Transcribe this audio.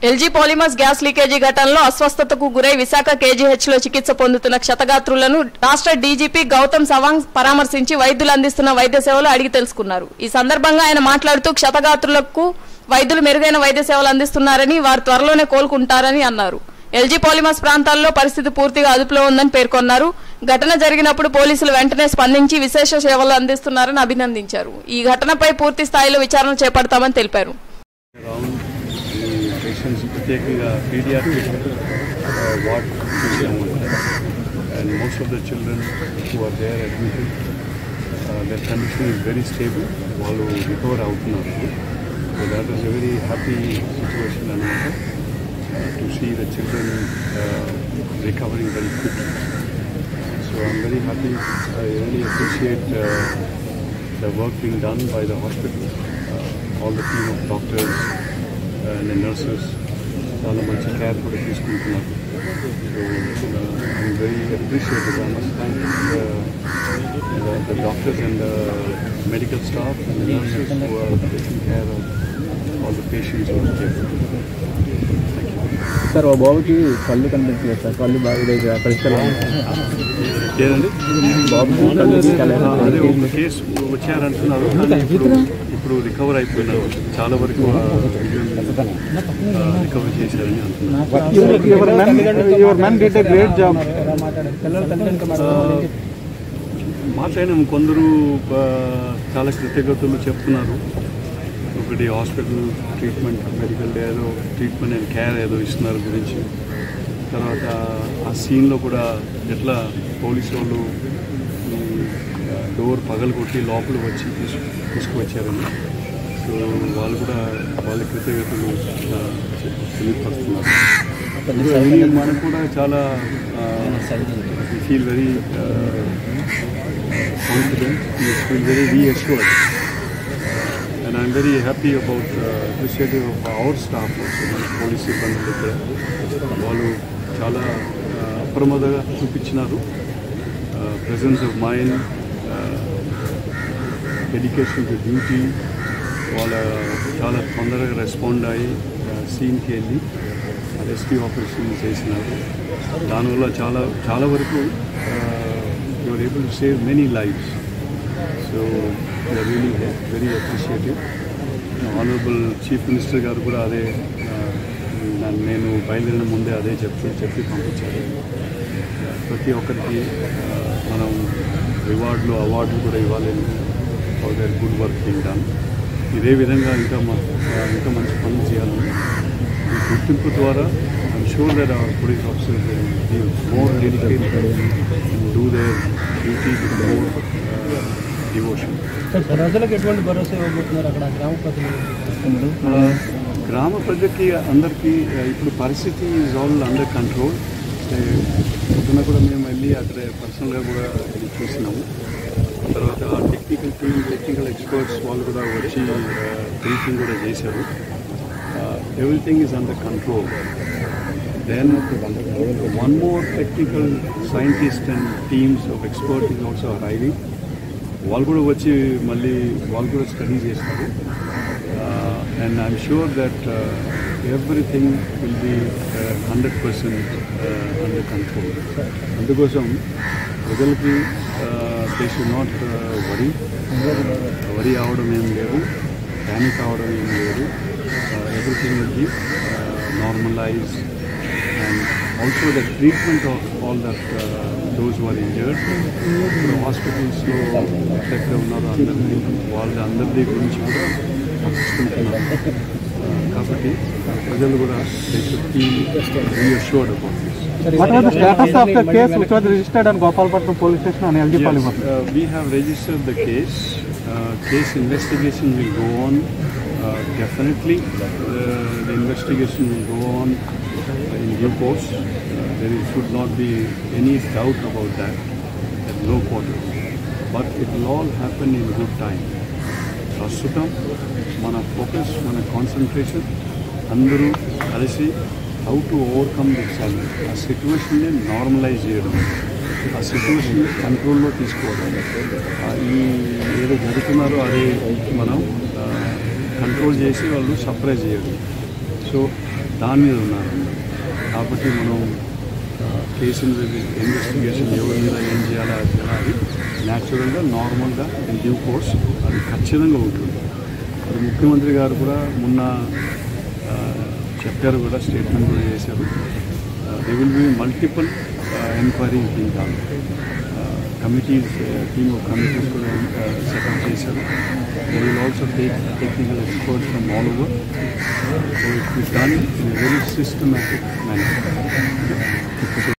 LG polymers gas leakage ఘటనలో అస్వస్థతకు గురై విశాఖ కేజీహెచ్ లో చికిత్స పొందుతున్న క్షతగాత్రులను రాష్ట్ర డీజీపీ గౌతమ్ సవాంగ్ పరామర్శించి వైద్యులు అందిస్తున్న వైద్య సేవలు అడిగి తెలుసుకున్నారు ఈ సందర్భంగా ఆయన మాట్లాడుతూ క్షతగాత్రులకు వైద్యులు మెరుగైన వైద్య సేవలు అందిస్తున్నారని వారు త్వరలోనే కోలుకుంటారని అన్నారు ఎల్జీ పాలిమర్స్ ప్రాంతాల్లో పరిస్థితి పూర్తిగా అదుపులో ఉందని పేర్కొన్నారు ఘటన జరిగినప్పుడు పోలీసులు వెంటనే స్పందించి విశేష సేవలు అందిస్తున్నారని అభినందించారు ఈ ఘటనపై పూర్తి స్థాయిలో విచారణ చేపడతామని తెలిపారు అరౌండ్ ఈ పేషెంట్స్ ప్రత్యేకంగా పీడియాట్రిక్ వార్డ్ చూసాము and most of the children who are there admitted their condition is very stable వాళ్ళు రికవర్ అవుతున్నారు so that is a very happy situation అనమాట to see the children recovering very quick so I'm very happy I really appreciate the work being done by the hospital, uh, all the team of doctors uh, and the nurses, చాలా మంచి care కూడా తీసుకుంటున్నారు so I'm very appreciated I must thank the doctors and medical staff and nurses who are taking care of all the patients sir ఓ బాబుకి కళ్ళు కనిపించలేదు sir కళ్ళు బాగా ఇదైతే పరిష్కారం ఏదండి బాబుకి కళ్ళు ఆ, అదే ఒక కేసు వచ్చారంటున్నారు కానీ ఇప్పుడు ఇప్పుడు రికవర్ అయిపోయినారు చాలా వరకు రికవర్ చేశారని అంటున్నారు your men your men did a great job మాట్లాడినాం కొందరు ఆ, చాలా కృతజ్ఞతలు చెప్తున్నారు ఒకటి హాస్పిటల్ ట్రీట్మెంట్ మెడికల్ ఏదో ట్రీట్మెంట్ అండ్ కేర్ ఏదో ఇస్తున్నారు గురించి తర్వాత ఆ సీన్లో కూడా ఎట్లా పోలీసు వాళ్ళు ఈ, ఆ, డోర్ పగలు కొట్టి లోపల వచ్చి తీసు తీసుకువచ్చారని సో వాళ్ళు కూడా వాళ్ళ కృతజ్ఞతలు ఆ, తెలియపరుస్తున్నారు ఇప్పుడు ఇది మనకు కూడా చాలా feel very confident, we feel very reassured. And I'm very happy about uh, appreciative of our staff also, మన పోలీస్ సిబ్బంది ఇక్కడ వాళ్ళు చాలా uh, అప్రమదగా చూపించినారు presence of mind dedication to duty వాళ్ళ చాలా తొందరగా రెస్పాండ్ అయ్యి సీన్కి వెళ్ళి రెస్క్యూ ఆపరేషన్ చేసినారు దానివల్ల చాలా చాలా వరకు you're able to save many lives so you're really very appreciative honourable chief minister గారు కూడా అదే ఆ, నన్ను- నేను బయలుదేరిన ముందే అదే చెప్పి చెప్పి పంపించారు ప్రతి ఒక్కరికి ఆ, మనం రివార్డులు అవార్డులు కూడా ఇవ్వాలి for their good work being done ఇదే విధంగా ఇంకా మ- ఆ, ఇంకా మంచి పనులు చేయాలని ఈ గుర్తింపు ద్వారా I'm sure that our police officers more dedicated do their duty with more devotion ప్రజలకు ఎటువంటి భరోసా ఇవ్వబోతున్నారు అక్కడ గ్రామ ప్రజలు గ్రామ ప్రజలకి అందరికీ ఆ, ఇప్పుడు పరిస్థితి ఈజ్ ఆల్ అండర్ కంట్రోల్ పొద్దున కూడా మేము వెళ్ళి అక్కడ పర్సనల్గా కూడా వెళ్ళి చూసినాము తర్వాత టెక్నికల్ టీమ్ టెక్నికల్ ఎక్స్పర్ట్స్ వాళ్ళు కూడా వచ్చి బ్రీఫింగ్ కూడా చేశారు everything is under control then one more technical scientist and teams of expert is also arriving వాళ్ళు కూడా వచ్చి మళ్ళీ వాళ్ళు కూడా స్టడీ చేస్తారు and I'm sure that everything will be hundred percent under control అందుకోసం ప్రజలకి they should not worry worry అవడం ఏం లేదు ప్యానిక్ అవడం ఏం లేదు everything will be normalize and also the treatment of all that those were injured ఇప్పుడు హాస్పిటల్స్లో ఎక్కడెక్కడ ఉన్నారో అందరినీ వాళ్ళ అందరిది గురించి కూడా పట్టించుకుంటున్నారు కాబట్టి ప్రజలు కూడా reassured about this What was the status of the case which was registered on Gopalpatnam police station on LG Yes, Polymer? uh, we have registered the case. Uh, case investigation will go on. Uh, definitely, uh, the investigation will go on in due course. Uh, there is- should not be any doubt about that at no quarter. But it will all happen in good time. ప్రస్తుతం మన focus మన concentration అందరూ కలిసి how to overcome the challenge ఆ సిచ్యువేషన్ని normalise చేయడం ఆ situation కంట్రోల్లో తీసుకోవడం ఆ ఈ ఏదో జరుగుతున్నారో అదే మనం కంట్రోల్ చేసి వాళ్ళు సర్ప్రైజ్ చేయడం సో దాని మీద ఉన్నారు కాబట్టి మనం ఆ, కేసుని ఇన్వెస్టిగేషన్ ఎవరి మీద ఏం చేయాలో అది ఎలా అది న్యాచురల్గా నార్మల్గా ఇన్ డ్యూ కోర్స్ అది ఖచ్చితంగా ఉంటుంది అది ముఖ్యమంత్రి గారు కూడా మొన్న ఆ, చెప్పారు కూడా స్టేట్మెంట్ కూడా చేశారు they will be multiple enquiries being done committees team of committees కూడా సెటప్ చేశారు they will also take technical experts from all over so it be done in very systematic manner